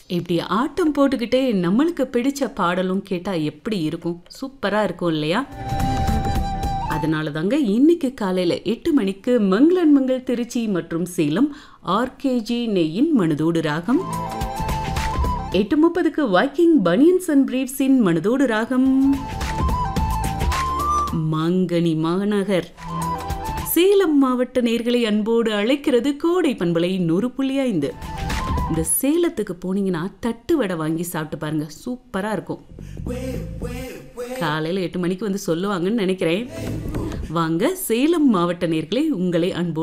இப்படி ஆட்டம் போட்டுக்கிட்டே நம்மளுக்கு பிடிச்ச பாடலும் கேட்டா எப்படி இருக்கும் சூப்பரா இருக்கும் இல்லையா அதனால தாங்க இன்னைக்கு காலையில எட்டு மணிக்கு மங்களன் மங்கள் திருச்சி மற்றும் சேலம் ஆர்கேஜி நெய்யின் மனதோடு ராகம் எட்டு முப்பதுக்கு வைக்கிங் பனியன்ஸ் அண்ட் பிரீவ்ஸின் மனதோடு ராகம் மாங்கனி மாநகர் சேலம் மாவட்ட நேர்களை அன்போடு அழைக்கிறது கோடை பண்பலை நூறு புள்ளி ஐந்து இந்த சேலத்துக்கு போனீங்கன்னா தட்டு வடை வாங்கி சாப்பிட்டு பாருங்க சூப்பரா இருக்கும் காலையில எட்டு மணிக்கு வந்து சொல்லுவாங்கன்னு நினைக்கிறேன் வாங்க சேலம் மாவட்ட நேர்களை உங்களை அன்போடு